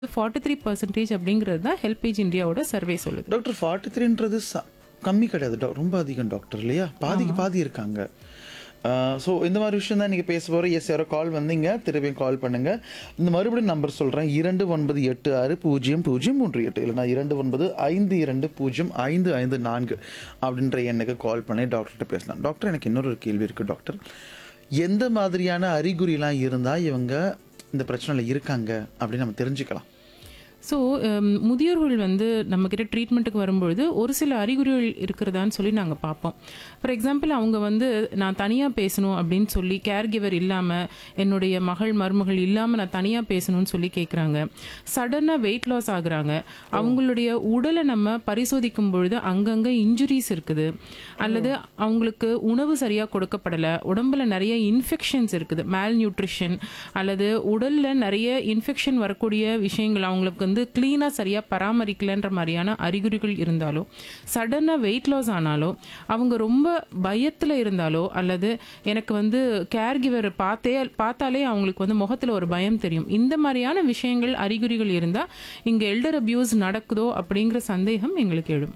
forty three percentage அப்படிங்கிறது தான் HelpAge இந்தியாவோட சர்வே சொல்லுது டாக்டர் ஃபார்ட்டி த்ரீன்றது கம்மி கிடையாது doc- ரொம்ப அதிகம் டாக்டர் இல்லையா பாதிக்கு பாதி இருக்காங்க ஸோ இந்த மாதிரி விஷயம் தான் நீங்கள் பேச போகிற எஸ் யாரோ கால் வந்தீங்க திருப்பியும் கால் பண்ணுங்க இந்த மறுபடியும் நம்பர் சொல்கிறேன் இரண்டு ஒன்பது எட்டு ஆறு பூஜ்ஜியம் பூஜ்ஜியம் மூன்று எட்டு இல்லைனா இரண்டு ஒன்பது ஐந்து இரண்டு பூஜ்ஜியம் ஐந்து ஐந்து நான்கு அப்படின்ற எண்ணுக்கு கால் பண்ணி டாக்டர்கிட்ட பேசலாம் டாக்டர் எனக்கு இன்னொரு கேள்வி இருக்குது டாக்டர் எந்த மாதிரியான அறிகுறிலாம் இருந்தால் இவங்க இந்த பிரச்சனையில் இருக்காங்க அப்படின்னு நம்ம தெரிஞ்சுக்கலாம் ஸோ முதியோர்கள் வந்து நம்மக்கிட்ட ட்ரீட்மெண்ட்டுக்கு வரும்பொழுது ஒரு சில அறிகுறிகள் இருக்கிறதான்னு சொல்லி நாங்கள் பார்ப்போம் ஃபார் எக்ஸாம்பிள் அவங்க வந்து நான் தனியாக பேசணும் அப்படின்னு சொல்லி கேர் கிவர் இல்லாமல் என்னுடைய மகள் மருமகள் இல்லாமல் நான் தனியாக பேசணும்னு சொல்லி கேட்குறாங்க சடனாக வெயிட் லாஸ் ஆகுறாங்க அவங்களுடைய உடலை நம்ம பரிசோதிக்கும் பொழுது அங்கங்கே இன்ஜுரிஸ் இருக்குது அல்லது அவங்களுக்கு உணவு சரியாக கொடுக்கப்படலை உடம்புல நிறைய இன்ஃபெக்ஷன்ஸ் இருக்குது மேல் நியூட்ரிஷன் அல்லது உடலில் நிறைய இன்ஃபெக்ஷன் வரக்கூடிய விஷயங்கள் அவங்களுக்கு வந்து க்ளீனாக சரியாக பராமரிக்கலன்ற மாதிரியான அறிகுறிகள் இருந்தாலோ சடனாக வெயிட் லாஸ் ஆனாலோ அவங்க ரொம்ப பயத்தில் இருந்தாலோ அல்லது எனக்கு வந்து கேர் கிவர் பார்த்தே பார்த்தாலே அவங்களுக்கு வந்து முகத்தில் ஒரு பயம் தெரியும் இந்த மாதிரியான விஷயங்கள் அறிகுறிகள் இருந்தால் இங்கே எல்டர் அபியூஸ் நடக்குதோ அப்படிங்கிற சந்தேகம் எங்களுக்கு எழும்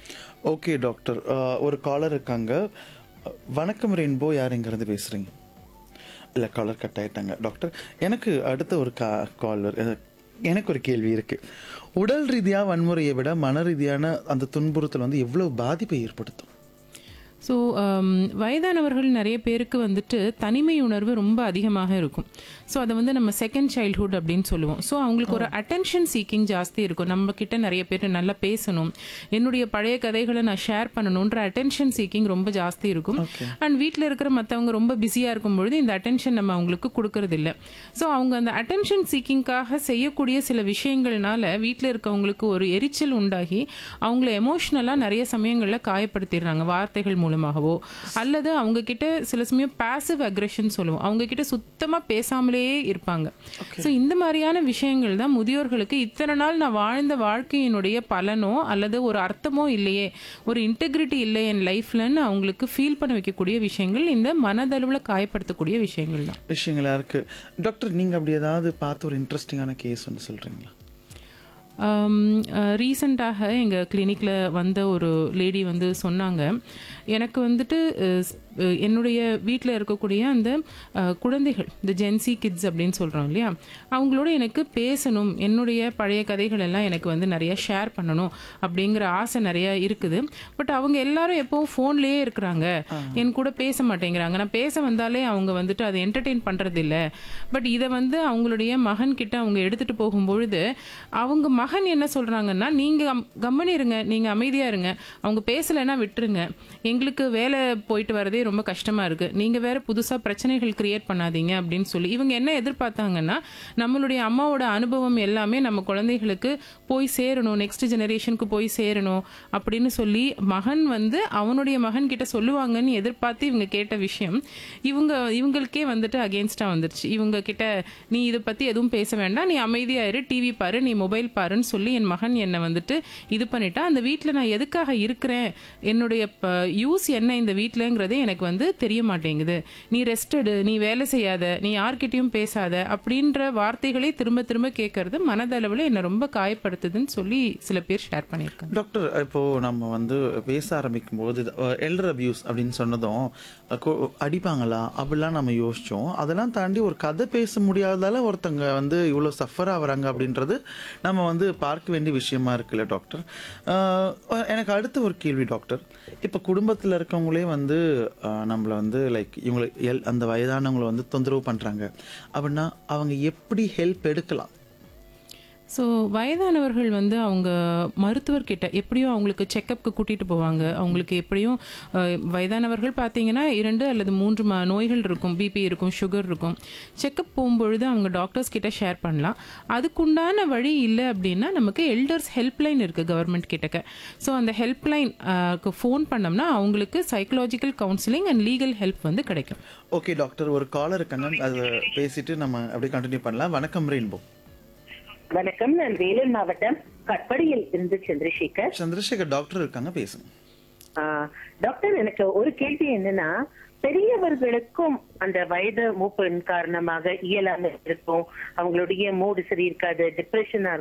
ஓகே டாக்டர் அஹ், ஒரு காலர் இருக்காங்க அஹ், வணக்கம் ரெயின்போ யார் இங்கேருந்து பேசுகிறீங்க இல்லை காலர் கட் ஆயிட்டாங்க டாக்டர் எனக்கு அடுத்த ஒரு கா காலர் எனக்கு ஒரு கேள்வி இருக்கு உடல் ரீதியாக வன்முறையை விட மன ரீதியான அந்த துன்புறுத்தல் வந்து எவ்வளவு பாதிப்பை ஏற்படுத்தும் ஸோ வயதானவர்கள் நிறைய பேருக்கு வந்துட்டு தனிமை உணர்வு ரொம்ப அதிகமாக இருக்கும் ஸோ அதை வந்து நம்ம செகண்ட் சைல்ட்ஹுட் அப்படின்னு சொல்லுவோம் ஸோ அவங்களுக்கு ஒரு அட்டென்ஷன் சீக்கிங் ஜாஸ்தி இருக்கும் நம்ம கிட்ட நிறைய பேர் நல்லா பேசணும் என்னுடைய பழைய கதைகளை நான் ஷேர் பண்ணணுன்ற அட்டென்ஷன் சீக்கிங் ரொம்ப ஜாஸ்தி இருக்கும் அண்ட் வீட்டில் இருக்கிற மற்றவங்க ரொம்ப பிஸியாக இருக்கும் பொழுது இந்த அட்டென்ஷன் நம்ம அவங்களுக்கு கொடுக்கறது இல்ல ஸோ அவங்க அந்த அட்டென்ஷன் சீக்கிங்காக செய்யக்கூடிய சில விஷயங்கள்னால வீட்டில் இருக்கவங்களுக்கு ஒரு எரிச்சல் உண்டாகி அவங்கள எமோஷ்னலாக நிறைய சமயங்களில் காயப்படுத்திடுறாங்க வார்த்தைகள் மூலமாகவோ அல்லது அவங்க கிட்ட சில சமயம் பாசிவ் அக்ரெஷன் சொல்லுவோம் அவங்க கிட்ட சுத்தமா பேசாமலே இருப்பாங்க ஸோ இந்த மாதிரியான விஷயங்கள் தான் முதியோர்களுக்கு இத்தனை நாள் நான் வாழ்ந்த வாழ்க்கையினுடைய பலனோ அல்லது ஒரு அர்த்தமோ இல்லையே ஒரு இன்டெகிரிட்டி இல்லை என் லைஃப்லன்னு அவங்களுக்கு ஃபீல் பண்ண வைக்கக்கூடிய விஷயங்கள் இந்த மனதளவில் காயப்படுத்தக்கூடிய விஷயங்கள் தான் விஷயங்களா இருக்கு டாக்டர் நீங்கள் அப்படி ஏதாவது பார்த்து ஒரு இன்ட்ரெஸ்டிங்கான கேஸ் ஒன்று சொல்கிறீங்களா ரீசண்டாக எங்கள் கிளினிக்கில் வந்த ஒரு லேடி வந்து சொன்னாங்க எனக்கு வந்துட்டு அஹ், ஸ்- அஹ், என்னுடைய வீட்டில் இருக்கக்கூடிய அந்த அஹ், குழந்தைகள் இந்த ஜென்சி கிட்ஸ் அப்படின்னு சொல்கிறோம் இல்லையா அவங்களோட எனக்கு பேசணும் என்னுடைய பழைய கதைகள் எல்லாம் எனக்கு வந்து நிறைய ஷேர் பண்ணணும் அப்படிங்கிற ஆசை நிறைய இருக்குது பட் அவங்க எல்லாரும் எப்பவும் ஃபோன்லேயே இருக்கிறாங்க என் கூட பேச மாட்டேங்கிறாங்க நான் பேச வந்தாலே அவங்க வந்துட்டு அதை என்டர்டெயின் பண்ணுறது இல்லை பட் இதை வந்து அவங்களுடைய மகன் கிட்ட அவங்க எடுத்துட்டு போகும்பொழுது அவங்க மகன் என்ன சொல்றாங்கன்னா நீங்க அம்- கம்முனு இருங்க நீங்க அமைதியா இருங்க அவங்க பேசலைன்னா விட்டுருங்க எங்களுக்கு வேலை போயிட்டு வரதே ரொம்ப கஷ்டமா இருக்கு நீங்க வேற புதுசா பிரச்சனைகள் கிரியேட் பண்ணாதீங்க அப்படின்னு சொல்லி இவங்க என்ன எதிர்பார்த்தாங்கன்னா நம்மளுடைய அம்மாவோட அனுபவம் எல்லாமே நம்ம குழந்தைகளுக்கு போய் சேரணும் நெக்ஸ்ட் ஜெனரேஷனுக்கு போய் சேரணும் அப்படின்னு சொல்லி மகன் வந்து அவனுடைய மகன் கிட்ட சொல்லுவாங்கன்னு எதிர்பார்த்து இவங்க கேட்ட விஷயம் இவங்க இவங்களுக்கே வந்துட்டு அகேன்ஸ்டா வந்துருச்சு இவங்க கிட்ட நீ இதை பத்தி எதுவும் பேச வேண்டாம் நீ அமைதியா இரு டிவி பாரு நீ மொபைல் பாருன்னு சொல்லி என் மகன் என்னை வந்துட்டு இது பண்ணிட்டா அந்த வீட்டில் நான் எதுக்காக இருக்கிறேன் என்னுடைய யூஸ் என்ன இந்த வீட்டிலங்கிறதே எனக்கு வந்து தெரிய மாட்டேங்குது நீ ரெஸ்டடு நீ வேலை செய்யாத நீ யார்கிட்டயும் பேசாத அப்படின்ற வார்த்தைகளே திரும்ப திரும்ப கேட்கறது மனதளவில் என்னை ரொம்ப காயப்படுத்துதுன்னு சொல்லி சில பேர் ஷேர் பண்ணியிருக்காங்க டாக்டர் இப்போ நம்ம வந்து பேச ஆரம்பிக்கும் போது எல்டர் அபியூஸ் அப்படின்னு சொன்னதும் அஹ், கொ- அடிப்பாங்களா அப்படிலாம் நம்ம யோசிச்சோம் அதெல்லாம் தாண்டி ஒரு கதை பேச முடியாததால ஒருத்தங்க வந்து இவ்வளோ சஃபர் ஆகுறாங்க அப்படின்றது நம்ம வந்து பார்க்க வேண்டிய விஷயமா இருக்குல்ல டாக்டர் அஹ், எனக்கு அடுத்த ஒரு கேள்வி டாக்டர் இப்போ குடும்பத்தில் இருக்கவங்களே வந்து அஹ், நம்மளை வந்து லைக் இவங்களை எல் அந்த வயதானவங்களை வந்து தொந்தரவு பண்ணுறாங்க அப்படின்னா அவங்க எப்படி ஹெல்ப் எடுக்கலாம் ஸோ வயதானவர்கள் வந்து அவங்க மருத்துவர்கிட்ட எப்படியும் அவங்களுக்கு செக்கப்புக்கு கூட்டிகிட்டு போவாங்க அவங்களுக்கு எப்படியும் அஹ், வயதானவர்கள் பார்த்தீங்கன்னா இரண்டு அல்லது மூன்று ம நோய்கள் இருக்கும் பிபி இருக்கும் சுகர் இருக்கும் செக்கப் போகும்பொழுது அவங்க டாக்டர்ஸ் கிட்ட ஷேர் பண்ணலாம் அதுக்குண்டான வழி இல்லை அப்படின்னா நமக்கு எல்டர்ஸ் ஹெல்ப்லைன் இருக்குது கவர்மெண்ட் கிட்டக்க ஸோ அந்த ஹெல்ப்லைனுக்கு ஃபோன் பண்ணோம்னா அவங்களுக்கு psychological counselling and legal help வந்து கிடைக்கும் ஓகே டாக்டர் ஒரு காலர் இருக்காங்க அதை பேசிட்டு நம்ம அப்படியே கண்டினியூ பண்ணலாம் வணக்கம் ரெயின்போ வணக்கம் நான் வேலூர் மாவட்டம் கட்படியில் இருந்து சந்திரசேகர் சந்திரசேகர் டாக்டர் இருக்காங்க பேசுங்க ஆஹ், டாக்டர் எனக்கு ஒரு கேள்வி என்னன்னா பெரியவர்களுக்கும் அந்த வயது மூப்பின் காரணமாக இயலாமை இருக்கும் அவங்களுடைய மூடு சரி இருக்காது டிப்ரெஷனா